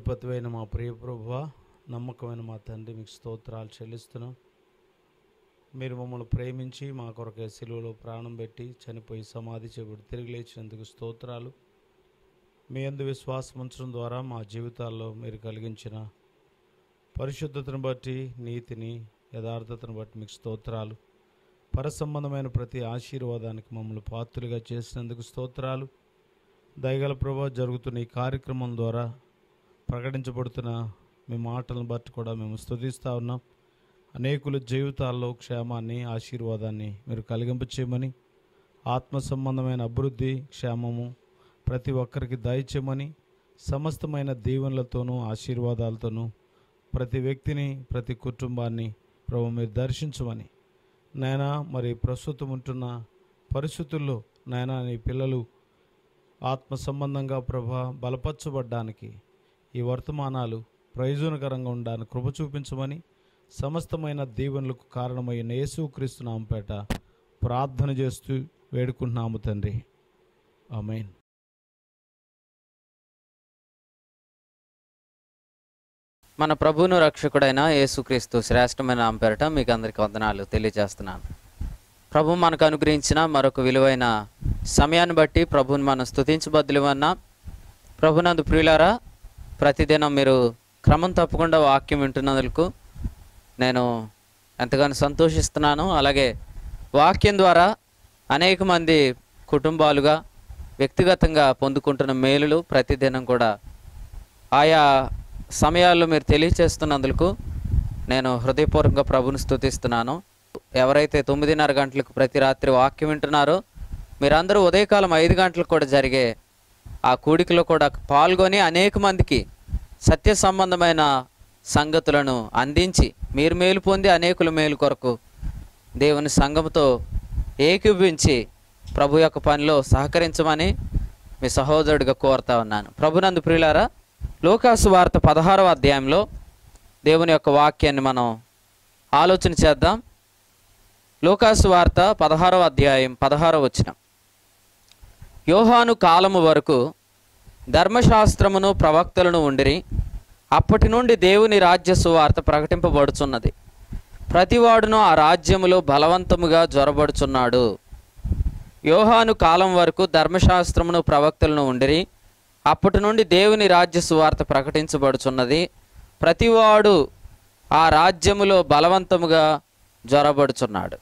మహోన్నతమైన మా ప్రియ ప్రభువ నమ్మకమైన మా తండ్రి మీకు స్తోత్రాలు చెల్లిస్తున్నాం మీరు మమ్మల్ని ప్రేమించి మా కొరకే సిలువలో ప్రాణం పెట్టి చనిపోయి సమాధి చేయబడి తిరిగి లేచినందుకు స్తోత్రాలు మీ అందు విశ్వాసం ఉంచడం ద్వారా మా జీవితాల్లో మీరు కలిగించిన పరిశుద్ధతను బట్టి నీతిని యథార్థతను బట్టి మీకు స్తోత్రాలు పరసంబంధమైన ప్రతి ఆశీర్వాదానికి మమ్మల్ని పాత్రులుగా చేసినందుకు స్తోత్రాలు దయగల ప్రభా జరుగుతున్న ఈ కార్యక్రమం ద్వారా ప్రకటించబడుతున్న మీ మాటలను బట్టి కూడా మేము స్తుతిస్తూ ఉన్నాం అనేకుల జీవితాల్లో క్షేమాన్ని ఆశీర్వాదాన్ని మీరు కలిగింప చేయమని ఆత్మ సంబంధమైన అభివృద్ధి క్షేమము ప్రతి ఒక్కరికి దయచేయమని సమస్తమైన దీవెనలతోనూ ఆశీర్వాదాలతోనూ ప్రతి వ్యక్తిని ప్రతి కుటుంబాన్ని ప్రభు మీరు దర్శించమని నాయన మరి ప్రస్తుతం ఉంటున్న పరిస్థితుల్లో నాయన నీ పిల్లలు ఆత్మ సంబంధంగా ప్రభ బలపరచబడ్డానికి ఈ వర్తమానాలు ప్రయోజనకరంగా ఉండడానికి కృప చూపించమని సమస్తమైన దీవెనలకు కారణమైన యేసుక్రీస్తు నామపేట ప్రార్థన చేస్తూ వేడుకుంటున్నాము తండ్రి ఆమెన్ మన ప్రభువును రక్షకుడైన యేసుక్రీస్తు శ్రేష్టమైన నామ పేరట మీకు అందరికి వందనాలు తెలియజేస్తున్నాను ప్రభు మనకు అనుగ్రహించిన మరొక విలువైన సమయాన్ని బట్టి ప్రభువుని మనం స్తుతించబద్దులవన్నా ప్రభునందు ప్రియులారా ప్రతిదినం మీరు క్రమం తప్పకుండా వాక్యం వింటున్నందుకు నేను ఎంతగానో సంతోషిస్తున్నాను అలాగే వాక్యం ద్వారా అనేక మంది కుటుంబాలుగా వ్యక్తిగతంగా పొందుకుంటున్న మేలులు ప్రతిదినం కూడా ఆయా సమయాల్లో మీరు తెలియచేస్తున్నందుకు నేను హృదయపూర్వకంగా ప్రభుని స్తుతిస్తున్నాను ఎవరైతే తొమ్మిదిన్నర గంటలకు ప్రతి రాత్రి వాక్యం వింటున్నారో మీరందరూ ఉదయకాలం ఐదు గంటలకు కూడా జరిగే ఆ కూడికలో కూడా పాల్గొని అనేక మందికి సత్య సంబంధమైన సంగతులను అందించి మీరు మేలు పొంది అనేకుల మేలు కొరకు దేవుని సంఘంతో ఏకీభవించి ప్రభు యొక్క పనిలో సహకరించమని మీ సహోదరుడిగా కోరుతా ఉన్నాను ప్రభునందు ప్రియులారా లోకాసు వార్త పదహారవ అధ్యాయంలో దేవుని యొక్క వాక్యాన్ని మనం ఆలోచన చేద్దాం లోకాసు వార్త పదహారవ అధ్యాయం పదహారవ వచనం యోహాను కాలము వరకు ధర్మశాస్త్రమును ప్రవక్తలను ఉండిరి అప్పటి నుండి దేవుని రాజ్య సువార్త ప్రకటింపబడుచున్నది ప్రతివాడును ఆ రాజ్యములో బలవంతముగా జ్వరబడుచున్నాడు యోహాను కాలం వరకు ధర్మశాస్త్రమును ప్రవక్తలను ఉండిరి అప్పటి నుండి దేవుని రాజ్య సువార్త ప్రకటించబడుచున్నది ప్రతివాడు ఆ రాజ్యములో బలవంతముగా జ్వరబడుచున్నాడు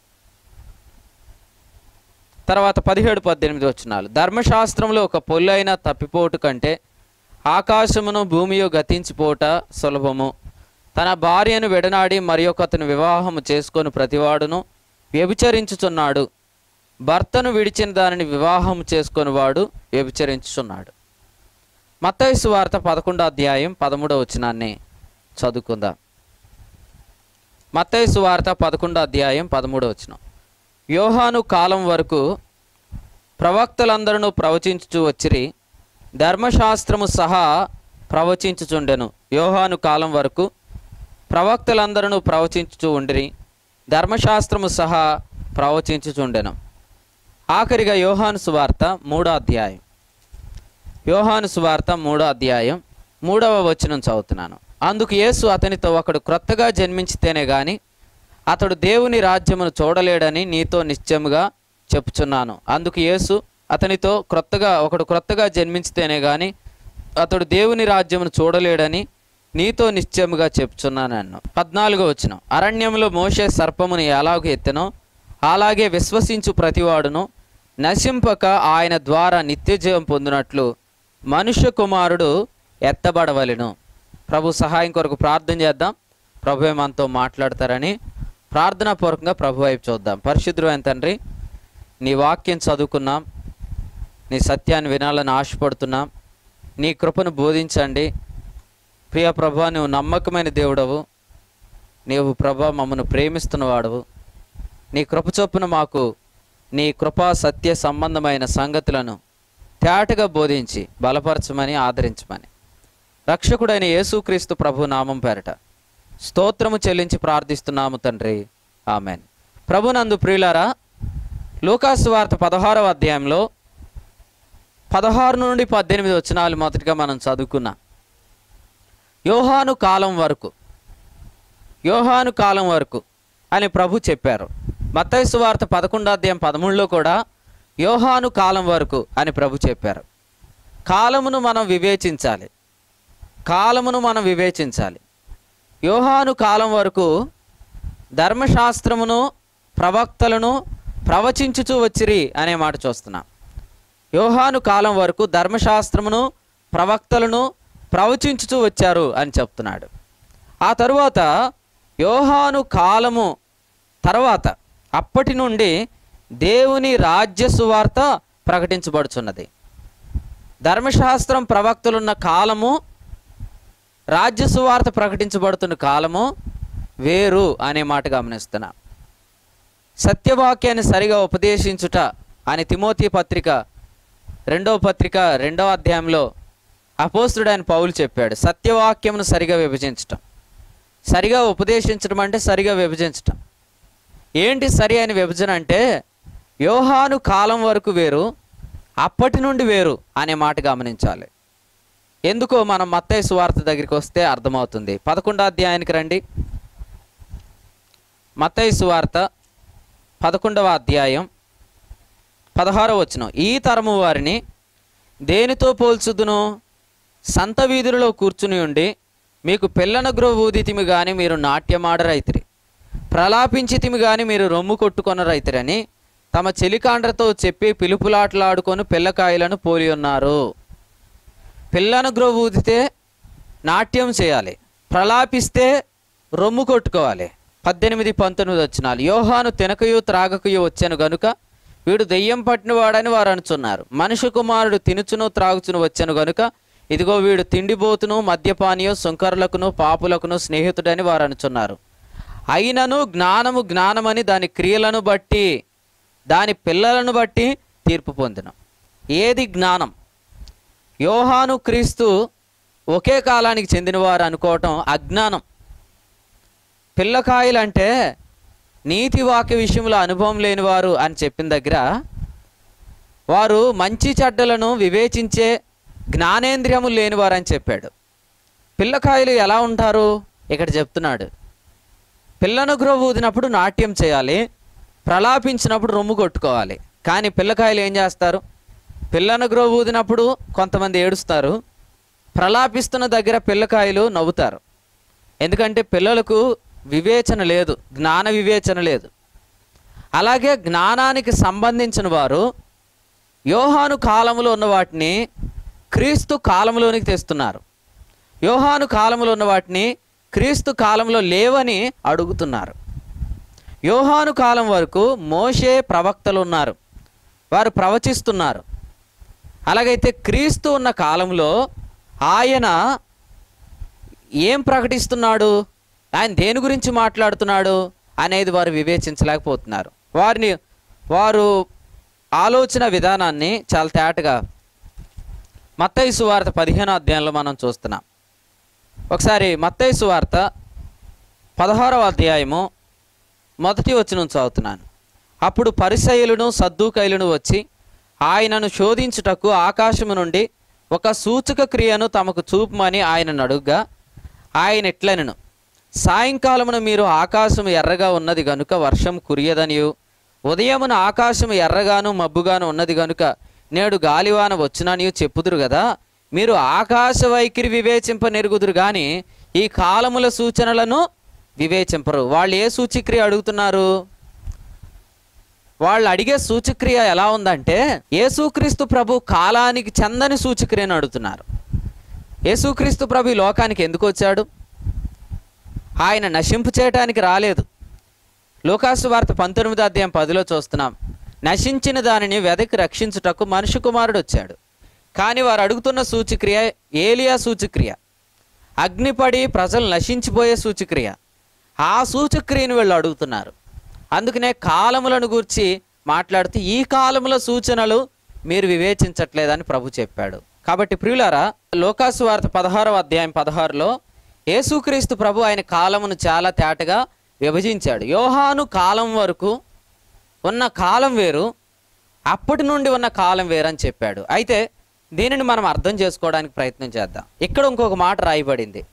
తర్వాత పదిహేడు పద్దెనిమిది వచ్చినాలు ధర్మశాస్త్రంలో ఒక పొల్లైన తప్పిపోటు కంటే ఆకాశమును భూమియు గతించిపోట సులభము తన భార్యను విడనాడి మరి అతను వివాహము చేసుకొని ప్రతివాడును వ్యభిచరించుచున్నాడు భర్తను విడిచిన దానిని వివాహం చేసుకొని వాడు వ్యభిచరించుచున్నాడు మత్తయి వార్త పదకొండో అధ్యాయం పదమూడో వచనాన్ని చదువుకుందాం మత్తయి వార్త పదకొండో అధ్యాయం పదమూడో వచనం యోహాను కాలం వరకు ప్రవక్తలందరూ ప్రవచించుచు వచ్చిరి ధర్మశాస్త్రము సహా ప్రవచించుచుండెను యోహాను కాలం వరకు ప్రవక్తలందరూ ప్రవచించుచు ఉండిరి ధర్మశాస్త్రము సహా ప్రవచించుచుండెను ఆఖరిగా యోహాను సువార్త మూడో అధ్యాయం యోహాను సువార్త మూడో అధ్యాయం మూడవ వచనం చదువుతున్నాను అందుకు యేసు అతనితో ఒకడు క్రొత్తగా జన్మించితేనే గాని అతడు దేవుని రాజ్యమును చూడలేడని నీతో నిశ్చయముగా చెప్పుచున్నాను అందుకు యేసు అతనితో క్రొత్తగా ఒకడు క్రొత్తగా జన్మించితేనే గాని అతడు దేవుని రాజ్యమును చూడలేడని నీతో నిశ్చయముగా చెప్తున్నాను అన్ను పద్నాలుగో వచ్చిన అరణ్యంలో మోసే సర్పమును ఎలాగో ఎత్తెనో అలాగే విశ్వసించు ప్రతివాడును నశింపక ఆయన ద్వారా నిత్యజీవం పొందినట్లు మనుష్య కుమారుడు ఎత్తబడవలెను ప్రభు సహాయం కొరకు ప్రార్థన చేద్దాం ప్రభు మనతో మాట్లాడతారని ప్రార్థనాపూర్వకంగా ప్రభు వైపు చూద్దాం పరిశుద్ధుడు అయిన తండ్రి నీ వాక్యం చదువుకున్నాం నీ సత్యాన్ని వినాలని ఆశపడుతున్నాం నీ కృపను బోధించండి ప్రియ ప్రభా నువ్వు నమ్మకమైన దేవుడవు నీవు ప్రభా మమ్మను ప్రేమిస్తున్నవాడవు నీ కృప చొప్పున మాకు నీ కృపా సత్య సంబంధమైన సంగతులను తేటగా బోధించి బలపరచమని ఆదరించమని రక్షకుడైన యేసుక్రీస్తు ప్రభు నామం పేరట స్తోత్రము చెల్లించి ప్రార్థిస్తున్నాము తండ్రి ఆమెన్ ప్రభునందు ప్రియులారా లూకాసు వార్త పదహారవ అధ్యాయంలో పదహారు నుండి పద్దెనిమిది వచనాలు మొదటిగా మనం చదువుకున్నాం యోహాను కాలం వరకు యోహాను కాలం వరకు అని ప్రభు చెప్పారు మత్తయి సువార్త పదకొండో అధ్యాయం పదమూడులో కూడా యోహాను కాలం వరకు అని ప్రభు చెప్పారు కాలమును మనం వివేచించాలి కాలమును మనం వివేచించాలి యోహాను కాలం వరకు ధర్మశాస్త్రమును ప్రవక్తలను ప్రవచించుచూ వచ్చిరి అనే మాట చూస్తున్నాం యోహాను కాలం వరకు ధర్మశాస్త్రమును ప్రవక్తలను ప్రవచించుచూ వచ్చారు అని చెప్తున్నాడు ఆ తరువాత యోహాను కాలము తర్వాత అప్పటి నుండి దేవుని రాజ్య సువార్త ప్రకటించబడుచున్నది ధర్మశాస్త్రం ప్రవక్తలున్న కాలము రాజ్య సువార్త ప్రకటించబడుతున్న కాలము వేరు అనే మాట గమనిస్తున్నాం సత్యవాక్యాన్ని సరిగా ఉపదేశించుట అని తిమోతి పత్రిక రెండవ పత్రిక రెండవ అధ్యాయంలో అపోస్తుడు ఆయన పౌలు చెప్పాడు సత్యవాక్యమును సరిగా విభజించటం సరిగా ఉపదేశించడం అంటే సరిగా విభజించటం ఏంటి సరి అయిన విభజన అంటే యోహాను కాలం వరకు వేరు అప్పటి నుండి వేరు అనే మాట గమనించాలి ఎందుకో మనం మత్తయి సువార్త దగ్గరికి వస్తే అర్థమవుతుంది పదకొండో అధ్యాయానికి రండి మత్తయి సువార్త పదకొండవ అధ్యాయం పదహారవ వచనం ఈ తరము వారిని దేనితో పోల్చుదును సంత వీధులలో కూర్చుని ఉండి మీకు పిల్లన గ్రోవ్ ఊదితిమి గాని మీరు నాట్యమాడరైతిరి ప్రలాపించితిమి గాని మీరు రొమ్ము కొట్టుకొన రైతిరని తమ చెలికాండ్రతో చెప్పి పిలుపులాటలాడుకొని పిల్లకాయలను పోలి ఉన్నారు పిల్లను గ్రోవ్ ఊదితే నాట్యం చేయాలి ప్రలాపిస్తే రొమ్ము కొట్టుకోవాలి పద్దెనిమిది పంతొమ్మిది వచ్చినాలు యోహాను తినకయు త్రాగకయు వచ్చాను గనుక వీడు దెయ్యం పట్టినవాడని వారు అనుచున్నారు మనుష్య కుమారుడు తినుచును త్రాగుచును వచ్చాను గనుక ఇదిగో వీడు తిండిబోతును మద్యపానీయు సుంకరులకును పాపులకును స్నేహితుడని వారు అనుచున్నారు అయినను జ్ఞానము జ్ఞానమని దాని క్రియలను బట్టి దాని పిల్లలను బట్టి తీర్పు పొందిన ఏది జ్ఞానం యోహాను క్రీస్తు ఒకే కాలానికి చెందినవారు అనుకోవటం అజ్ఞానం పిల్లకాయలు అంటే నీతి వాక్య విషయంలో అనుభవం లేనివారు అని చెప్పిన దగ్గర వారు మంచి చెడ్డలను వివేచించే జ్ఞానేంద్రియము లేనివారు అని చెప్పాడు పిల్లకాయలు ఎలా ఉంటారు ఇక్కడ చెప్తున్నాడు పిల్లను గ్రోవ్ ఊదినప్పుడు నాట్యం చేయాలి ప్రలాపించినప్పుడు రొమ్ము కొట్టుకోవాలి కానీ పిల్లకాయలు ఏం చేస్తారు పిల్లను గ్రోవ్ ఊదినప్పుడు కొంతమంది ఏడుస్తారు ప్రలాపిస్తున్న దగ్గర పిల్లకాయలు నవ్వుతారు ఎందుకంటే పిల్లలకు వివేచన లేదు జ్ఞాన వివేచన లేదు అలాగే జ్ఞానానికి సంబంధించిన వారు యోహాను కాలంలో ఉన్న వాటిని క్రీస్తు కాలంలోనికి తెస్తున్నారు యోహాను కాలంలో ఉన్న వాటిని క్రీస్తు కాలంలో లేవని అడుగుతున్నారు యోహాను కాలం వరకు మోషే ప్రవక్తలు ఉన్నారు వారు ప్రవచిస్తున్నారు అలాగైతే క్రీస్తు ఉన్న కాలంలో ఆయన ఏం ప్రకటిస్తున్నాడు ఆయన దేని గురించి మాట్లాడుతున్నాడు అనేది వారు వివేచించలేకపోతున్నారు వారిని వారు ఆలోచన విధానాన్ని చాలా తేటగా మత్తయి సువార్త పదిహేనో అధ్యాయంలో మనం చూస్తున్నాం ఒకసారి మత్తయి సువార్త పదహారవ అధ్యాయము మొదటి వచనం చదువుతున్నాను అప్పుడు పరిసయులను సద్దుకైలను వచ్చి ఆయనను శోధించుటకు ఆకాశము నుండి ఒక సూచక క్రియను తమకు చూపమని ఆయన అడుగ్గా ఆయన ఎట్లనను సాయంకాలమున మీరు ఆకాశం ఎర్రగా ఉన్నది గనుక వర్షం కురియదనియు ఉదయమున ఆకాశం ఎర్రగాను మబ్బుగాను ఉన్నది గనుక నేడు గాలివాన వచ్చుననియు చెప్పుదురు కదా మీరు ఆకాశ వైఖరి వివేచింప నెరుగుదురు కానీ ఈ కాలముల సూచనలను వివేచింపరు వాళ్ళు ఏ సూచిక్రియ అడుగుతున్నారు వాళ్ళు అడిగే సూచక్రియ ఎలా ఉందంటే యేసుక్రీస్తు ప్రభు కాలానికి చెందని సూచక్రియను అడుగుతున్నారు యేసుక్రీస్తు ప్రభు ఈ లోకానికి ఎందుకు వచ్చాడు ఆయన నశింపు చేయటానికి రాలేదు లోకాసు వార్త పంతొమ్మిదో అధ్యాయం పదిలో చూస్తున్నాం నశించిన దానిని వెదకి రక్షించుటకు మనుష్య కుమారుడు వచ్చాడు కానీ వారు అడుగుతున్న సూచక్రియ ఏలియా సూచక్రియ అగ్నిపడి ప్రజలు నశించిపోయే సూచక్రియ ఆ సూచక్రియను వీళ్ళు అడుగుతున్నారు అందుకనే కాలములను గూర్చి మాట్లాడుతూ ఈ కాలముల సూచనలు మీరు వివేచించట్లేదని ప్రభు చెప్పాడు కాబట్టి ప్రియులారా లోకాసు వార్త పదహారవ అధ్యాయం పదహారులో యేసుక్రీస్తు ప్రభు ఆయన కాలమును చాలా తేటగా విభజించాడు యోహాను కాలం వరకు ఉన్న కాలం వేరు అప్పటి నుండి ఉన్న కాలం వేరు అని చెప్పాడు అయితే దీనిని మనం అర్థం చేసుకోవడానికి ప్రయత్నం చేద్దాం ఇక్కడ ఇంకొక మాట రాయబడింది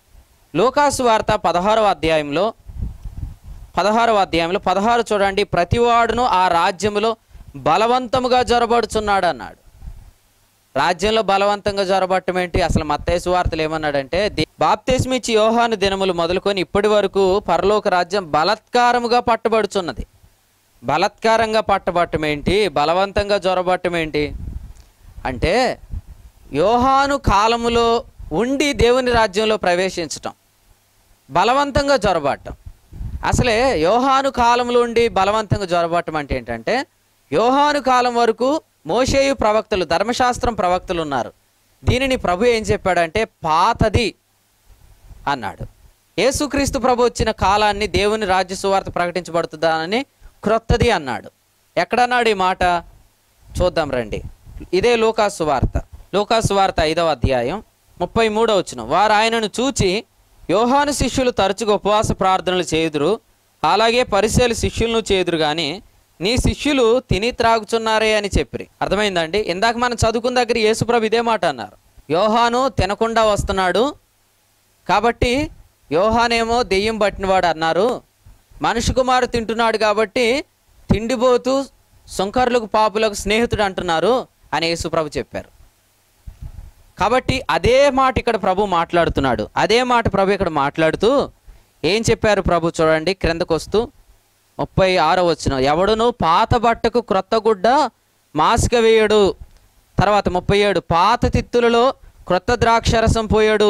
లోకాసు వార్త పదహారవ అధ్యాయంలో పదహారవ అధ్యాయంలో పదహారు చూడండి ప్రతివాడును ఆ రాజ్యములో బలవంతముగా జొరబడుచున్నాడు అన్నాడు రాజ్యంలో బలవంతంగా జొరబట్టం ఏంటి అసలు మత్తేసు వార్తలు ఏమన్నాడంటే ది- బాప్తిస్మిచ్చి యోహాను దినములు మొదలుకొని ఇప్పటి వరకు పరలోక రాజ్యం బలత్కారముగా పట్టబడుచున్నది బలత్కారంగా పట్టబట్టం ఏంటి బలవంతంగా జొరబట్టం ఏంటి అంటే యోహాను కాలములో ఉండి దేవుని రాజ్యంలో ప్రవేశించటం బలవంతంగా జొరబట్టం అసలే యోహాను కాలంలో ఉండి బలవంతంగా జొరబట్టం అంటే ఏంటంటే యోహాను కాలం వరకు మోషేయు ప్రవక్తలు ధర్మశాస్త్రం ప్రవక్తలు ఉన్నారు దీనిని ప్రభు ఏం చెప్పాడంటే పాతది అన్నాడు యేసుక్రీస్తు ప్రభు వచ్చిన కాలాన్ని దేవుని రాజ్య సువార్త ప్రకటించబడుతుందానని క్రొత్తది అన్నాడు ఎక్కడన్నాడు ఈ మాట చూద్దాం రండి ఇదే లోకాసు వార్త లోకాసు వార్త ఐదవ అధ్యాయం ముప్పై మూడో వచ్చిన వారు ఆయనను చూచి యోహాను శిష్యులు తరచుగా ఉపవాస ప్రార్థనలు చేయుదురు అలాగే పరిశీలి శిష్యులను చేయుదురు కానీ నీ శిష్యులు తిని త్రాగుచున్నారే అని చెప్పిరి అర్థమైందండి ఇందాక మనం చదువుకున్న దగ్గర యేసుప్రభు ఇదే మాట అన్నారు యోహాను తినకుండా వస్తున్నాడు కాబట్టి యోహానేమో దెయ్యం పట్టినవాడు అన్నారు మనిషి కుమారు తింటున్నాడు కాబట్టి తిండిపోతూ సుంకర్లకు పాపులకు స్నేహితుడు అంటున్నారు అని యేసుప్రభు చెప్పారు కాబట్టి అదే మాట ఇక్కడ ప్రభు మాట్లాడుతున్నాడు అదే మాట ప్రభు ఇక్కడ మాట్లాడుతూ ఏం చెప్పారు ప్రభు చూడండి క్రిందకు వస్తూ ముప్పై ఆరో వచ్చిన ఎవడును పాత బట్టకు క్రొత్త గుడ్డ మాసిక వేయడు తర్వాత ముప్పై ఏడు పాత తిత్తులలో క్రొత్త ద్రాక్షరసం పోయాడు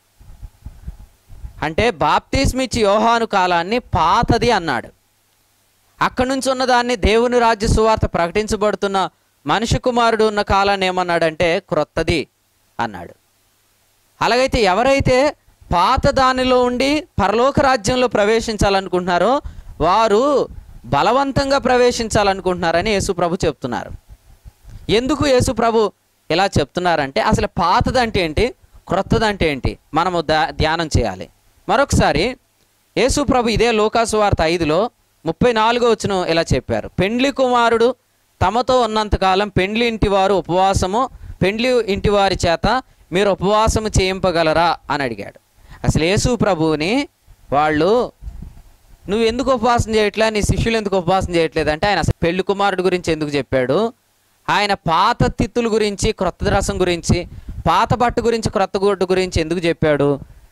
అంటే బాప్తిస్మిచ్చి యోహాను కాలాన్ని పాతది అన్నాడు అక్కడి నుంచి ఉన్నదాన్ని దేవుని రాజ్య సువార్త ప్రకటించబడుతున్న మనిషి కుమారుడు ఉన్న కాలాన్ని ఏమన్నాడంటే క్రొత్తది అన్నాడు అలాగైతే ఎవరైతే పాత దానిలో ఉండి పరలోక రాజ్యంలో ప్రవేశించాలనుకుంటున్నారో వారు బలవంతంగా ప్రవేశించాలనుకుంటున్నారని యేసుప్రభు చెప్తున్నారు ఎందుకు యేసుప్రభు ఇలా చెప్తున్నారంటే అసలు పాతదంటే ఏంటి క్రొత్తదంటే ఏంటి మనము దా- ధ్యానం చేయాలి మరొకసారి యేసుప్రభు ఇదే లోకాసు వార్త ఐదులో ముప్పై నాలుగో వచ్చిన ఇలా చెప్పారు పెండ్లి కుమారుడు తమతో ఉన్నంతకాలం పెండ్లి ఇంటి వారు ఉపవాసము పెండ్లి ఇంటి వారి చేత మీరు ఉపవాసము చేయింపగలరా అని అడిగాడు అసలు యేసు ప్రభువుని వాళ్ళు నువ్వు ఎందుకు ఉపవాసం చేయట్లే నీ శిష్యులు ఎందుకు ఉపవాసం చేయట్లేదు అంటే ఆయన అసలు పెళ్లి కుమారుడు గురించి ఎందుకు చెప్పాడు ఆయన పాత తిత్తుల గురించి క్రొత్త రసం గురించి పాత బట్ట గురించి క్రొత్త గుడ్డు గురించి ఎందుకు చెప్పాడు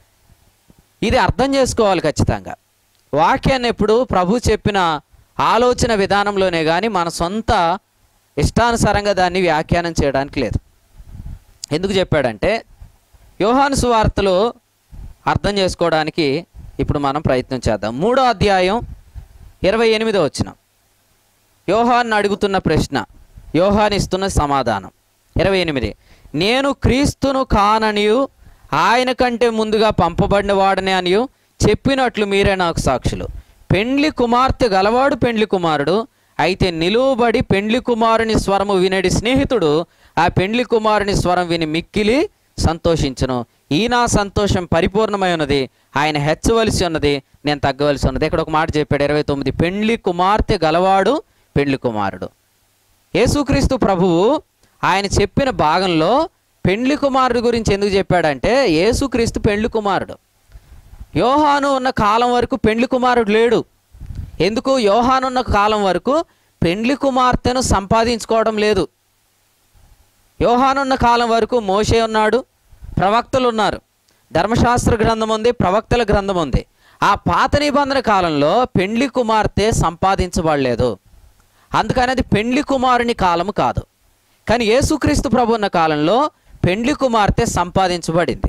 ఇది అర్థం చేసుకోవాలి ఖచ్చితంగా వాక్యాన్ని ఎప్పుడు ప్రభు చెప్పిన ఆలోచన విధానంలోనే కానీ మన సొంత ఇష్టానుసారంగా దాన్ని వ్యాఖ్యానం చేయడానికి లేదు ఎందుకు చెప్పాడంటే యోహాను సువార్తలో అర్థం చేసుకోవడానికి ఇప్పుడు మనం ప్రయత్నం చేద్దాం మూడో అధ్యాయం ఇరవై ఎనిమిదో వచ్చిన యోహాన్ అడుగుతున్న ప్రశ్న యోహాన్ ఇస్తున్న సమాధానం ఇరవై ఎనిమిది నేను క్రీస్తును కాననియు ఆయన కంటే ముందుగా పంపబడిన వాడని అనియు చెప్పినట్లు మీరే నాకు సాక్షులు పెండ్లి కుమార్తె గలవాడు పెండ్లి కుమారుడు అయితే నిలువబడి పెండ్లి కుమారుని స్వరము వినడి స్నేహితుడు ఆ పెండ్లి కుమారుని స్వరం విని మిక్కిలి సంతోషించును ఈ నా సంతోషం పరిపూర్ణమై ఉన్నది ఆయన హెచ్చవలసి ఉన్నది నేను తగ్గవలసి ఉన్నది ఇక్కడ ఒక మాట చెప్పాడు ఇరవై తొమ్మిది పెండ్లి కుమార్తె గలవాడు పెండ్లి కుమారుడు యేసుక్రీస్తు ప్రభువు ఆయన చెప్పిన భాగంలో పెండ్లి కుమారుడు గురించి ఎందుకు చెప్పాడంటే యేసుక్రీస్తు పెండ్లి కుమారుడు యోహాను ఉన్న కాలం వరకు పెండ్లి కుమారుడు లేడు ఎందుకు యోహాను ఉన్న కాలం వరకు పెండ్లి కుమార్తెను సంపాదించుకోవడం లేదు యోహానున్న కాలం వరకు మోషే ఉన్నాడు ప్రవక్తలు ఉన్నారు ధర్మశాస్త్ర గ్రంథం ఉంది ప్రవక్తల గ్రంథం ఉంది ఆ పాత నిబంధన కాలంలో పెండ్లి కుమార్తె సంపాదించబడలేదు అందుకని అది పెండ్లి కుమారుని కాలము కాదు కానీ యేసుక్రీస్తు ప్రభు ఉన్న కాలంలో పెండ్లి కుమార్తె సంపాదించబడింది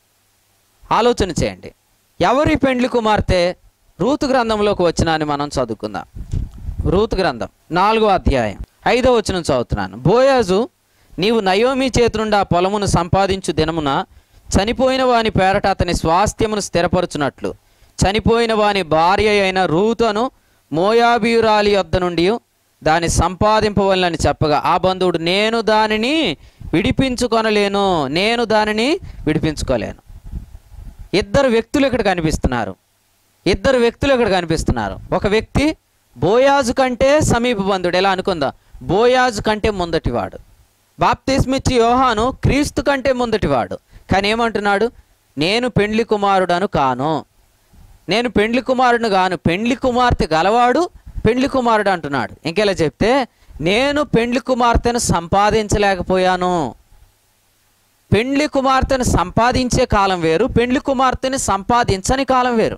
ఆలోచన చేయండి ఎవరి పెండ్లి కుమార్తె రూతు గ్రంథంలోకి వచ్చిన అని మనం చదువుకుందాం రూతు గ్రంథం నాలుగో అధ్యాయం ఐదో వచనం చదువుతున్నాను బోయాజు నీవు నయోమి చేతి నుండి ఆ పొలమును సంపాదించు దినమున చనిపోయిన వాని పేరట అతని స్వాస్థ్యమును స్థిరపరచునట్లు చనిపోయిన వాని భార్య అయిన రూతను మోయాబీయురాలి యొద్ద నుండి దాన్ని సంపాదింపవలనని చెప్పగా ఆ బంధువుడు నేను దానిని విడిపించుకొనలేను నేను దానిని విడిపించుకోలేను ఇద్దరు వ్యక్తులు ఇక్కడ కనిపిస్తున్నారు ఇద్దరు వ్యక్తులు ఇక్కడ కనిపిస్తున్నారు ఒక వ్యక్తి బోయాజు కంటే సమీప బంధుడు ఎలా అనుకుందా బోయాజు కంటే ముందటివాడు బాప్తిస్మిచ్చి యోహాను క్రీస్తు కంటే ముందటివాడు కానీ ఏమంటున్నాడు నేను పెండ్లి కుమారుడను కాను నేను పెండ్లి కుమారుడు గాను పెండ్లి కుమార్తె గలవాడు పెండ్లి కుమారుడు అంటున్నాడు ఇంకెలా చెప్తే నేను పెండ్లి కుమార్తెను సంపాదించలేకపోయాను పెండ్లి కుమార్తెను సంపాదించే కాలం వేరు పెండ్లి కుమార్తెని సంపాదించని కాలం వేరు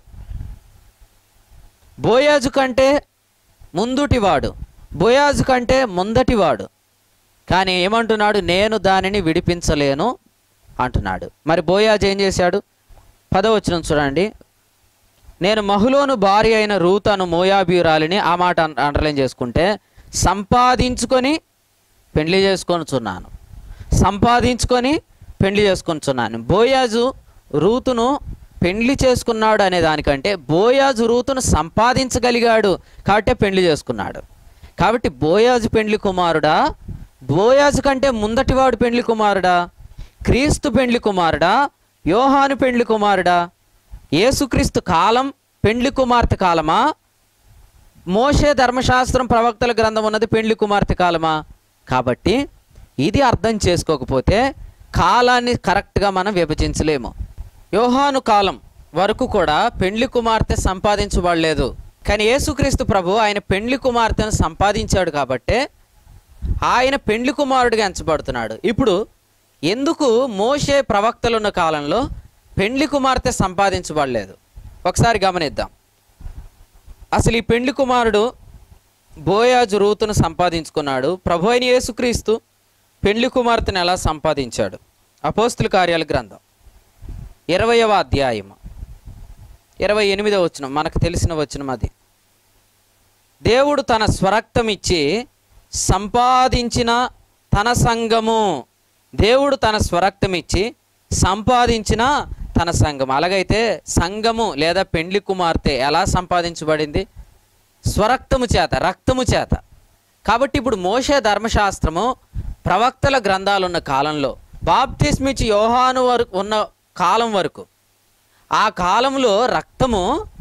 బోయాజు కంటే ముందుటివాడు బోయాజు కంటే ముందటివాడు కానీ ఏమంటున్నాడు నేను దానిని విడిపించలేను అంటున్నాడు మరి బోయాజు ఏం చేశాడు పదవచనం చూడండి నేను మహులోను భార్య అయిన రూతను మోయాబీరాలిని ఆ మాట అన్- అండర్లైన్ చేసుకుంటే సంపాదించుకొని పెళ్లి చేసుకొనుచున్నాను సంపాదించుకొని పెళ్లి చేసుకొనుచున్నాను బోయాజు రూతును పెళ్లి చేసుకున్నాడు అనే దానికంటే బోయాజు రూతును సంపాదించగలిగాడు కాబట్టి పెళ్లి చేసుకున్నాడు కాబట్టి బోయాజు పెండ్లి కుమారుడా బోయాజు కంటే ముందటివాడు పెండ్లి కుమారుడా క్రీస్తు పెండ్లి కుమారుడా యోహాను పెండ్లి కుమారుడా యేసుక్రీస్తు కాలం పెండ్లి కుమార్తె కాలమా మోషే ధర్మశాస్త్రం ప్రవక్తల గ్రంథం ఉన్నది పెండ్లి కుమార్తె కాలమా కాబట్టి ఇది అర్థం చేసుకోకపోతే కాలాన్ని కరెక్ట్గా మనం విభజించలేము యోహాను కాలం వరకు కూడా పెండ్లి కుమార్తె సంపాదించబడలేదు కానీ యేసుక్రీస్తు ప్రభు ఆయన పెండ్లి కుమార్తెను సంపాదించాడు కాబట్టే ఆయన పెండ్లి కుమారుడిగా ఎంచబడుతున్నాడు ఇప్పుడు ఎందుకు మోషే ప్రవక్తలున్న కాలంలో పెండ్లి కుమార్తె సంపాదించబడలేదు ఒకసారి గమనిద్దాం అసలు ఈ పెండ్లి కుమారుడు బోయాజు రూతును సంపాదించుకున్నాడు ప్రభు అయిన యేసుక్రీస్తు పెండ్లి కుమార్తెను ఎలా సంపాదించాడు అపోస్తుల కార్యాల గ్రంథం ఇరవయవ అధ్యాయం ఇరవై ఎనిమిదవ వచనం మనకు తెలిసిన వచనం అది దేవుడు తన స్వరక్తం ఇచ్చి సంపాదించిన తన సంఘము దేవుడు తన స్వరక్తం ఇచ్చి సంపాదించిన తన సంఘం అలాగైతే సంఘము లేదా పెండ్లి కుమార్తె ఎలా సంపాదించబడింది స్వరక్తము చేత రక్తము చేత కాబట్టి ఇప్పుడు మోషే ధర్మశాస్త్రము ప్రవక్తల గ్రంథాలున్న కాలంలో బాప్తిస్మిచ్చి యోహాను వరకు ఉన్న కాలం వరకు ఆ కాలంలో రక్తము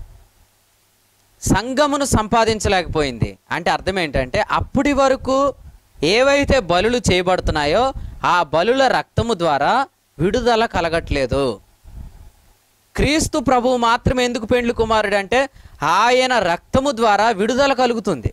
సంఘమును సంపాదించలేకపోయింది అంటే అర్థం ఏంటంటే అప్పటి వరకు ఏవైతే బలులు చేయబడుతున్నాయో ఆ బలుల రక్తము ద్వారా విడుదల కలగట్లేదు క్రీస్తు ప్రభువు మాత్రమే ఎందుకు పెండ్లి కుమారుడు అంటే ఆయన రక్తము ద్వారా విడుదల కలుగుతుంది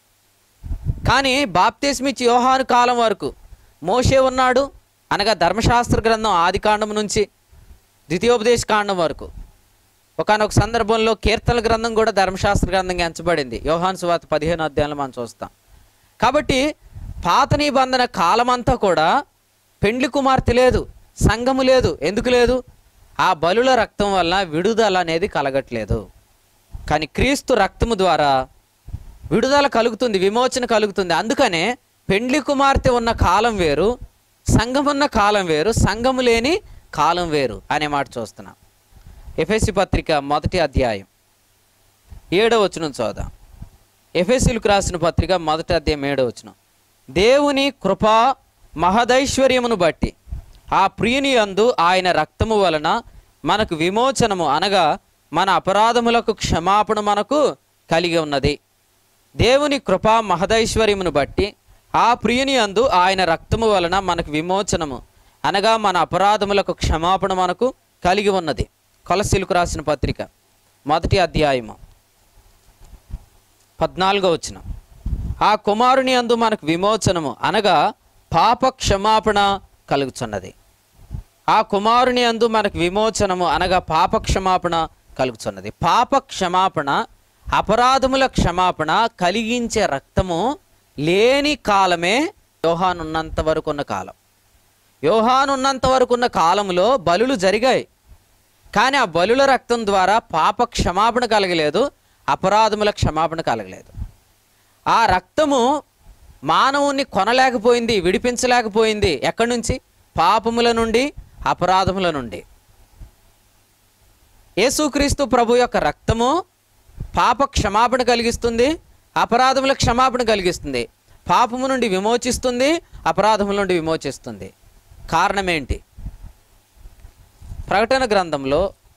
కానీ బాప్తిస్మిచ్చి యోహాను కాలం వరకు మోషే ఉన్నాడు అనగా ధర్మశాస్త్ర గ్రంథం ఆది కాండం నుంచి ద్వితీయోపదేశ కాండం వరకు ఒకనొక సందర్భంలో కీర్తన గ్రంథం కూడా ధర్మశాస్త్ర గ్రంథంగా ఎంచబడింది యోహాన్ సువార్త పదిహేను అధ్యాయంలో మనం చూస్తాం కాబట్టి పాత నిబంధన కాలమంతా కూడా పెండ్లి కుమార్తె లేదు సంఘము లేదు ఎందుకు లేదు ఆ బలుల రక్తం వల్ల విడుదల అనేది కలగట్లేదు కానీ క్రీస్తు రక్తము ద్వారా విడుదల కలుగుతుంది విమోచన కలుగుతుంది అందుకనే పెండ్లి కుమార్తె ఉన్న కాలం వేరు సంఘం ఉన్న కాలం వేరు సంఘము లేని కాలం వేరు అనే మాట చూస్తున్నాం ఎఫ్ఎస్సి పత్రిక మొదటి అధ్యాయం ఏడవ వచనం చూద్దాం ఎఫ్ఎస్సీలకు రాసిన పత్రిక మొదటి అధ్యాయం ఏడవ వచనం దేవుని కృపా మహదైశ్వర్యమును బట్టి ఆ ప్రియుని యందు ఆయన రక్తము వలన మనకు విమోచనము అనగా మన అపరాధములకు క్షమాపణ మనకు కలిగి ఉన్నది దేవుని కృపా మహదైశ్వర్యమును బట్టి ఆ ప్రియుని అందు ఆయన రక్తము వలన మనకు విమోచనము అనగా మన అపరాధములకు క్షమాపణ మనకు కలిగి ఉన్నది కొలసీలకు రాసిన పత్రిక మొదటి అధ్యాయము పద్నాలుగో వచ్చిన ఆ కుమారుని అందు మనకు విమోచనము అనగా పాప క్షమాపణ కలుగుచున్నది ఆ కుమారుని అందు మనకు విమోచనము అనగా పాప క్షమాపణ కలుగుచున్నది పాప క్షమాపణ అపరాధముల క్షమాపణ కలిగించే రక్తము లేని కాలమే యోహానున్నంత వరకు ఉన్న కాలం యోహానున్నంత వరకు ఉన్న కాలంలో బలులు జరిగాయి కానీ ఆ బలుల రక్తం ద్వారా పాప క్షమాపణ కలగలేదు అపరాధముల క్షమాపణ కలగలేదు ఆ రక్తము మానవుణ్ణి కొనలేకపోయింది విడిపించలేకపోయింది ఎక్కడి నుంచి పాపముల నుండి అపరాధముల నుండి యేసుక్రీస్తు ప్రభు యొక్క రక్తము పాప క్షమాపణ కలిగిస్తుంది అపరాధముల క్షమాపణ కలిగిస్తుంది పాపము నుండి విమోచిస్తుంది అపరాధముల నుండి విమోచిస్తుంది కారణం ఏంటి ప్రకటన గ్రంథంలో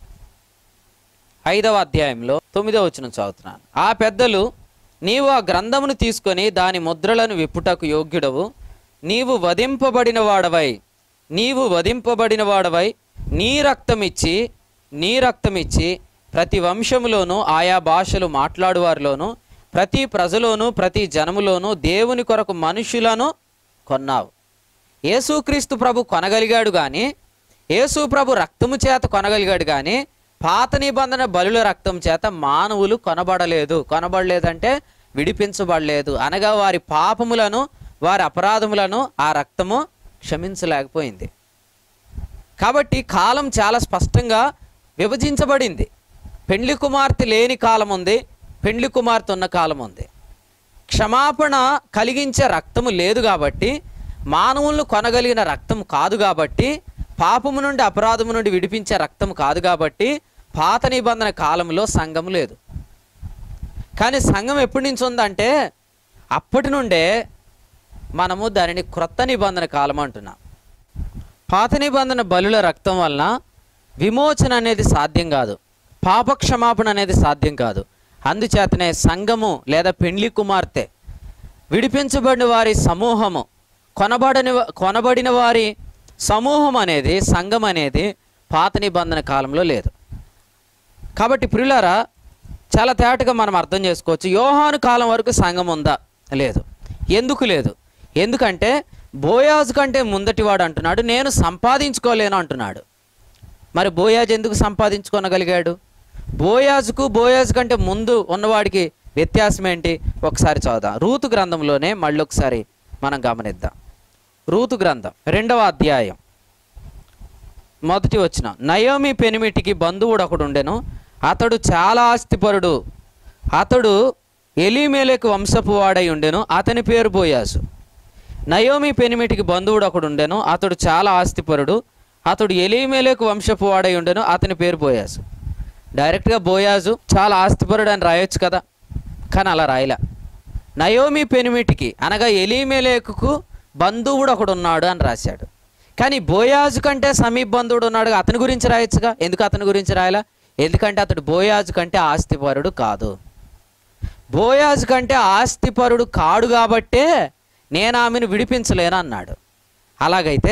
ఐదవ అధ్యాయంలో తొమ్మిదవ వచనం చదువుతున్నాను ఆ పెద్దలు నీవు ఆ గ్రంథమును తీసుకొని దాని ముద్రలను విప్పుటకు యోగ్యుడవు నీవు వధింపబడిన వాడవై నీవు వధింపబడిన వాడవై నీ రక్తం ఇచ్చి నీ రక్తం ఇచ్చి ప్రతి వంశములోనూ ఆయా భాషలు మాట్లాడువారిలోనూ ప్రతి ప్రజలోనూ ప్రతి జనములోనూ దేవుని కొరకు మనుషులను కొన్నావు యేసుక్రీస్తు ప్రభు కొనగలిగాడు కానీ యేసు ప్రభు రక్తము చేత కొనగలిగాడు కానీ పాత నిబంధన బలుల రక్తం చేత మానవులు కొనబడలేదు కొనబడలేదంటే విడిపించబడలేదు అనగా వారి పాపములను వారి అపరాధములను ఆ రక్తము క్షమించలేకపోయింది కాబట్టి కాలం చాలా స్పష్టంగా విభజించబడింది పెండ్లి కుమార్తె లేని కాలం ఉంది పెండ్లి కుమార్తె ఉన్న కాలం ఉంది క్షమాపణ కలిగించే రక్తము లేదు కాబట్టి మానవులను కొనగలిగిన రక్తం కాదు కాబట్టి పాపము నుండి అపరాధము నుండి విడిపించే రక్తం కాదు కాబట్టి పాత నిబంధన కాలంలో సంఘం లేదు కానీ సంఘం ఎప్పటి నుంచి ఉందంటే అప్పటి నుండే మనము దానిని క్రొత్త నిబంధన కాలం అంటున్నాం పాత నిబంధన బలుల రక్తం వలన విమోచన అనేది సాధ్యం కాదు పాపక్షమాపణ అనేది సాధ్యం కాదు అందుచేతనే సంఘము లేదా పెండ్లి కుమార్తె విడిపించబడిన వారి సమూహము కొనబడని కొనబడిన వారి సమూహం అనేది సంఘం అనేది పాత నిబంధన కాలంలో లేదు కాబట్టి ప్రియులారా చాలా తేటగా మనం అర్థం చేసుకోవచ్చు యోహాను కాలం వరకు సంఘం ఉందా లేదు ఎందుకు లేదు ఎందుకంటే బోయాజు కంటే ముందటివాడు అంటున్నాడు నేను సంపాదించుకోలేను అంటున్నాడు మరి బోయాజ్ ఎందుకు సంపాదించుకోనగలిగాడు బోయాజుకు బోయాజు కంటే ముందు ఉన్నవాడికి వ్యత్యాసం ఏంటి ఒకసారి చదువుదాం రూతు గ్రంథంలోనే మళ్ళీ ఒకసారి మనం గమనిద్దాం రూతు గ్రంథం రెండవ అధ్యాయం మొదటి వచ్చిన నయోమి పెనిమిటికి బంధువుడు ఒకడు ఉండెను అతడు చాలా ఆస్తిపరుడు అతడు ఎలీమేలకు వంశపు వాడై ఉండెను అతని పేరు బోయాజు నయోమి పెనిమిటికి బంధువుడు ఒకడు ఉండెను అతడు చాలా ఆస్తిపరుడు అతడు ఎలీమేలకు వంశపు వాడై ఉండెను అతని పేరు బోయాజు డైరెక్ట్గా బోయాజు చాలా ఆస్తిపరుడు అని రాయొచ్చు కదా కానీ అలా రాయలే నయోమి పెనిమిటికి అనగా ఎలీమేలేకుకు బంధువుడు ఒకడు ఉన్నాడు అని రాశాడు కానీ బోయాజు కంటే సమీప బంధువుడు ఉన్నాడు అతని గురించి రాయొచ్చుగా ఎందుకు అతని గురించి రాయలా ఎందుకంటే అతడు బోయాజు కంటే ఆస్తిపరుడు కాదు బోయాజు కంటే ఆస్తిపరుడు కాడు కాబట్టే నేను ఆమెను విడిపించలేను అన్నాడు అలాగైతే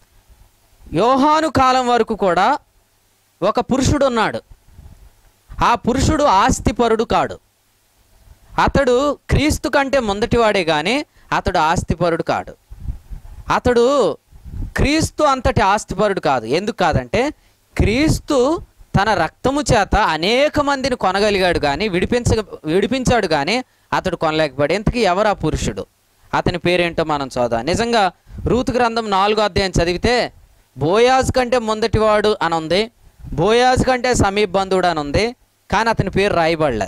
యోహాను కాలం వరకు కూడా ఒక పురుషుడు ఉన్నాడు ఆ పురుషుడు ఆస్తిపరుడు కాడు అతడు క్రీస్తు కంటే ముందటివాడే కానీ అతడు ఆస్తిపరుడు కాడు అతడు క్రీస్తు అంతటి ఆస్తిపరుడు కాదు ఎందుకు కాదంటే క్రీస్తు తన రక్తము చేత అనేక మందిని కొనగలిగాడు కానీ విడిపించ విడిపించాడు కానీ అతడు కొనలేకపోయాడు ఇంతకీ ఎవరు ఆ పురుషుడు అతని పేరేంటో మనం చూద్దాం నిజంగా రూతు గ్రంథం నాలుగో అధ్యాయం చదివితే బోయాజ్ కంటే ముందటివాడు అని ఉంది బోయాజ్ కంటే సమీప బంధువుడు అని ఉంది కానీ అతని పేరు రాయబడలే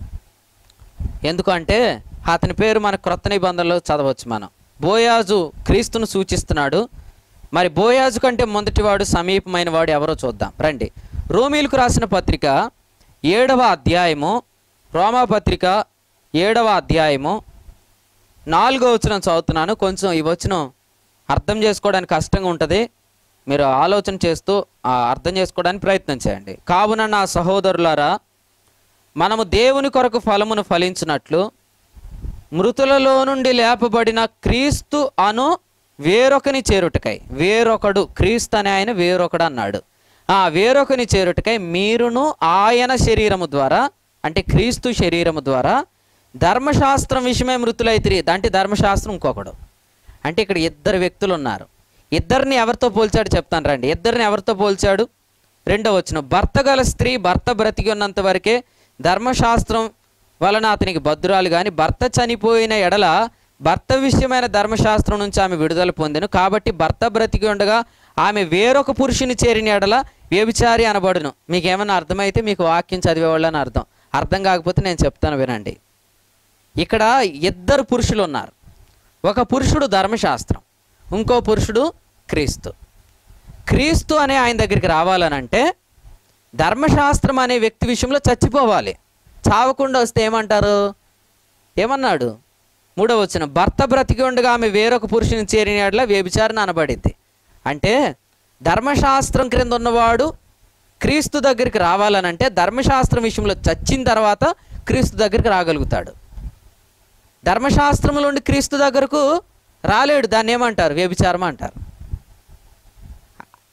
ఎందుకంటే అతని పేరు మన క్రొత్త నిబంధనలో చదవచ్చు మనం బోయాజు క్రీస్తును సూచిస్తున్నాడు మరి బోయాజు కంటే మొదటివాడు సమీపమైన వాడు ఎవరో చూద్దాం రండి రోమీలకు రాసిన పత్రిక ఏడవ అధ్యాయము రోమా పత్రిక ఏడవ అధ్యాయము నాలుగో వచనం చదువుతున్నాను కొంచెం ఈ వచనం అర్థం చేసుకోవడానికి కష్టంగా ఉంటుంది మీరు ఆలోచన చేస్తూ ఆ, అర్థం చేసుకోవడానికి ప్రయత్నం చేయండి కావున నా సహోదరులారా మనము దేవుని కొరకు ఫలమును ఫలించినట్లు మృతులలో నుండి లేపబడిన క్రీస్తు అను వేరొకని చేరుటకై వేరొకడు క్రీస్తు అనే ఆయన వేరొకడు అన్నాడు ఆ వేరొకని చేరుటకై మీరును ఆయన శరీరము ద్వారా అంటే క్రీస్తు శరీరము ద్వారా ధర్మశాస్త్రం విషయమే మృతులైతిరి అంటే ధర్మశాస్త్రం ఇంకొకడు అంటే ఇక్కడ ఇద్దరు వ్యక్తులు ఉన్నారు ఇద్దరిని ఎవరితో పోల్చాడు చెప్తాను రండి ఇద్దరిని ఎవరితో పోల్చాడు రెండో వచ్చిన భర్త గల స్త్రీ భర్త బ్రతికి ఉన్నంత వరకే ధర్మశాస్త్రం వలన అతనికి భద్రాలు కానీ భర్త చనిపోయిన ఎడల భర్త విషయమైన ధర్మశాస్త్రం నుంచి ఆమె విడుదల పొందెను కాబట్టి భర్త బ్రతికి ఉండగా ఆమె వేరొక పురుషుని చేరిన ఎడల వ్యభిచారి అనబడును మీకు ఏమైనా అర్థమైతే మీకు వాక్యం చదివేవాళ్ళని అర్థం అర్థం కాకపోతే నేను చెప్తాను వినండి ఇక్కడ ఇద్దరు పురుషులు ఉన్నారు ఒక పురుషుడు ధర్మశాస్త్రం ఇంకో పురుషుడు క్రీస్తు క్రీస్తు అనే ఆయన దగ్గరికి రావాలనంటే ధర్మశాస్త్రం అనే వ్యక్తి విషయంలో చచ్చిపోవాలి చావకుండా వస్తే ఏమంటారు ఏమన్నాడు మూడవ వచ్చిన భర్త బ్రతికి ఉండగా ఆమె వేరొక పురుషుని చేరిన యెడల వ్యభిచారణ అనబడింది అంటే ధర్మశాస్త్రం క్రింద ఉన్నవాడు క్రీస్తు దగ్గరికి రావాలనంటే ధర్మశాస్త్రం విషయంలో చచ్చిన తర్వాత క్రీస్తు దగ్గరికి రాగలుగుతాడు ధర్మశాస్త్రంలో నుండి క్రీస్తు దగ్గరకు రాలేడు దాన్ని ఏమంటారు వ్యభిచారం అంటారు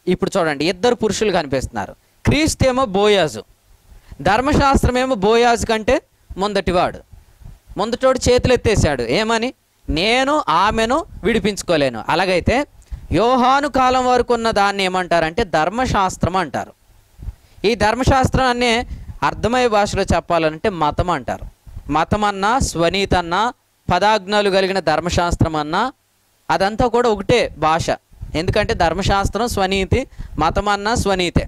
ఇప్పుడు చూడండి ఇద్దరు పురుషులు కనిపిస్తున్నారు క్రీస్తు ఏమో బోయాజు ధర్మశాస్త్రం ఏమో బోయాజు కంటే ముందటివాడు ముందటోడు చేతులు ఎత్తేసాడు ఏమని నేను ఆమెను విడిపించుకోలేను అలాగైతే యోహాను కాలం వరకు ఉన్న దాన్ని ఏమంటారంటే ధర్మశాస్త్రం అంటారు ఈ ధర్మశాస్త్రాన్ని అర్థమయ్యే భాషలో చెప్పాలంటే మతం అంటారు మతం అన్నా స్వనీతి అన్నా పదాజ్ఞాలు కలిగిన ధర్మశాస్త్రం అన్నా అదంతా కూడా ఒకటే భాష ఎందుకంటే ధర్మశాస్త్రం స్వనీతి మతం అన్నా స్వనీతే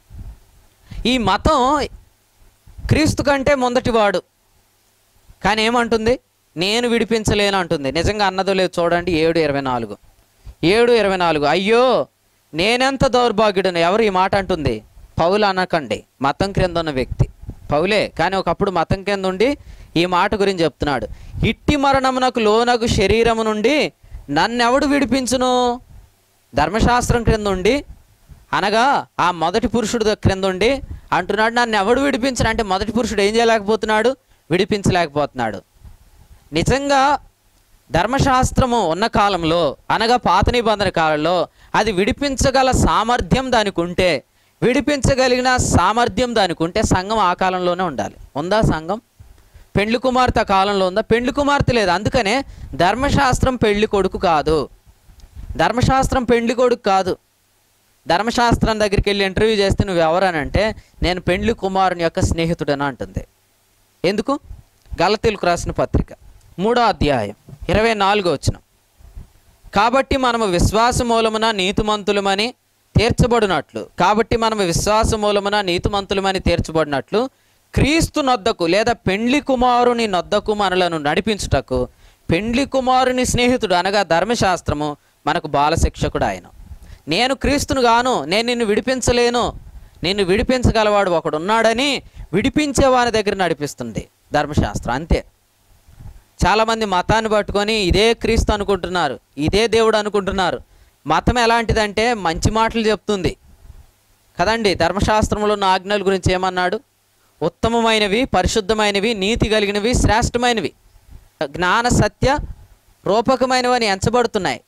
ఈ మతం క్రీస్తు కంటే మొదటివాడు కానీ ఏమంటుంది నేను విడిపించలేను అంటుంది నిజంగా అన్నదో లేదు చూడండి ఏడు ఇరవై నాలుగు ఏడు ఇరవై నాలుగు అయ్యో నేనెంత దౌర్భాగ్యుడను ఎవరు ఈ మాట అంటుంది పౌలు అనకండి మతం క్రింద ఉన్న వ్యక్తి పౌలే కానీ ఒకప్పుడు మతం కింద ఉండి ఈ మాట గురించి చెప్తున్నాడు ఇట్టి మరణమునకు లోనగు శరీరము నుండి నన్నెవడు విడిపించును ధర్మశాస్త్రం క్రింద ఉండి అనగా ఆ మొదటి పురుషుడు క్రింద ఉండి అంటున్నాడు నన్ను ఎవడు విడిపించను అంటే మొదటి పురుషుడు ఏం చేయలేకపోతున్నాడు విడిపించలేకపోతున్నాడు నిజంగా ధర్మశాస్త్రము ఉన్న కాలంలో అనగా పాత నిబంధన కాలంలో అది విడిపించగల సామర్థ్యం దానికి ఉంటే విడిపించగలిగిన సామర్థ్యం దానికి ఉంటే సంఘం ఆ కాలంలోనే ఉండాలి ఉందా సంఘం పెండ్లి కుమార్తె ఆ కాలంలో ఉందా పెండ్లి కుమార్తె లేదు అందుకనే ధర్మశాస్త్రం పెళ్లి కొడుకు కాదు ధర్మశాస్త్రం పెండ్లి కొడుకు కాదు ధర్మశాస్త్రం దగ్గరికి వెళ్ళి ఇంటర్వ్యూ చేస్తే నువ్వు ఎవరనంటే నేను పెండ్లి కుమారుని యొక్క స్నేహితుడని అంటుంది ఎందుకు గలతీలకు రాసిన పత్రిక మూడో అధ్యాయం ఇరవై నాలుగో వచ్చిన కాబట్టి మనము విశ్వాస మూలమున నీతిమంతులమని తీర్చబడినట్లు కాబట్టి మనము విశ్వాస మూలమున నీతిమంతులమని తీర్చబడినట్లు క్రీస్తు నొద్దకు లేదా పెండ్లి కుమారుని నొద్దకు మనలను నడిపించుటకు పెండ్లి కుమారుని స్నేహితుడు అనగా ధర్మశాస్త్రము మనకు బాలశిక్షకుడు ఆయన నేను క్రీస్తును గాను నేను నిన్ను విడిపించలేను నిన్ను విడిపించగలవాడు ఒకడు ఉన్నాడని విడిపించే వాని దగ్గర నడిపిస్తుంది ధర్మశాస్త్రం అంతే చాలామంది మతాన్ని పట్టుకొని ఇదే క్రీస్తు అనుకుంటున్నారు ఇదే దేవుడు అనుకుంటున్నారు మతం ఎలాంటిదంటే మంచి మాటలు చెప్తుంది కదండి ధర్మశాస్త్రంలో ఉన్న ఆజ్ఞల గురించి ఏమన్నాడు ఉత్తమమైనవి పరిశుద్ధమైనవి నీతి కలిగినవి శ్రేష్టమైనవి జ్ఞాన సత్య రూపకమైనవని ఎంచబడుతున్నాయి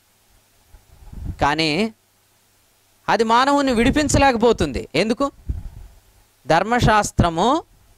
కానీ అది మానవుని విడిపించలేకపోతుంది ఎందుకు ధర్మశాస్త్రము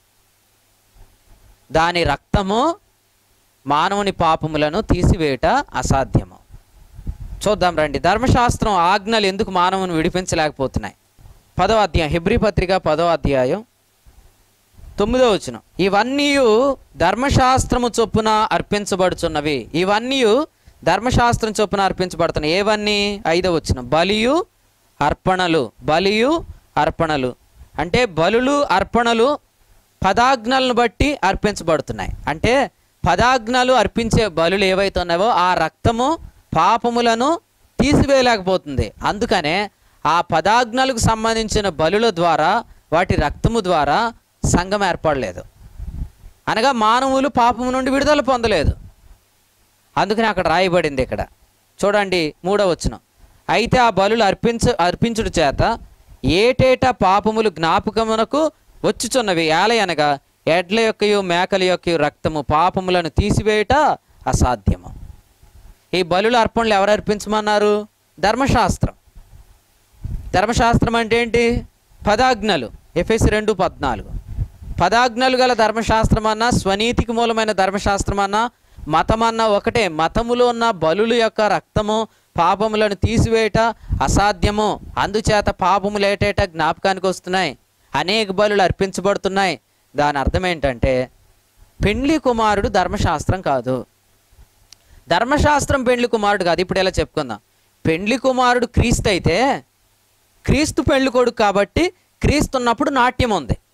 దాని రక్తము మానవుని పాపములను తీసివేయట అసాధ్యము చూద్దాం రండి ధర్మశాస్త్రం ఆజ్ఞలు ఎందుకు మానవుని విడిపించలేకపోతున్నాయి పదో అధ్యాయం హెబ్రి పత్రిక పదో అధ్యాయం తొమ్మిదో వచ్చిన ఇవన్నీ ధర్మశాస్త్రము చొప్పున అర్పించబడుచున్నవి ఇవన్నీ ధర్మశాస్త్రం చొప్పున అర్పించబడుతున్నాయి ఏవన్నీ ఐదో వచ్చిన బలియు అర్పణలు బలియు అర్పణలు అంటే బలులు అర్పణలు పదాజ్ఞలను బట్టి అర్పించబడుతున్నాయి అంటే పదాజ్ఞలు అర్పించే బలులు ఏవైతే ఉన్నాయో ఆ రక్తము పాపములను తీసివేయలేకపోతుంది అందుకనే ఆ పదాజ్ఞలకు సంబంధించిన బలుల ద్వారా వాటి రక్తము ద్వారా సంఘం ఏర్పడలేదు అనగా మానవులు పాపము నుండి విడుదల పొందలేదు అందుకని అక్కడ రాయబడింది ఇక్కడ చూడండి మూడవ వచనం అయితే ఆ బలులు అర్పించ అర్పించుడు చేత ఏటేటా పాపములు జ్ఞాపకమునకు వచ్చుచున్నవి ఏలయనగా ఎడ్ల యొక్కయు మేకల యొక్క రక్తము పాపములను తీసివేయట అసాధ్యము ఈ బలుల అర్పణలు ఎవరు అర్పించమన్నారు ధర్మశాస్త్రం ధర్మశాస్త్రం అంటే ఏంటి పదాజ్ఞలు ఎఫ్ఎస్ రెండు పద్నాలుగు పదాజ్ఞలు గల ధర్మశాస్త్రం అన్నా స్వనీతికి మూలమైన ధర్మశాస్త్రం అన్నా మతం అన్నా ఒకటే మతములో ఉన్న బలుల యొక్క రక్తము పాపములను తీసివేయట అసాధ్యము అందుచేత పాపములు ఏటేట జ్ఞాపకానికి వస్తున్నాయి అనేక బలులు అర్పించబడుతున్నాయి దాని అర్థం ఏంటంటే పెండ్లి కుమారుడు ధర్మశాస్త్రం కాదు ధర్మశాస్త్రం పెండ్లి కుమారుడు కాదు ఇప్పుడు ఎలా చెప్పుకుందాం పెండ్లి కుమారుడు క్రీస్తు అయితే క్రీస్తు పెళ్లి కొడుకు కాబట్టి క్రీస్తు ఉన్నప్పుడు నాట్యం ఉంది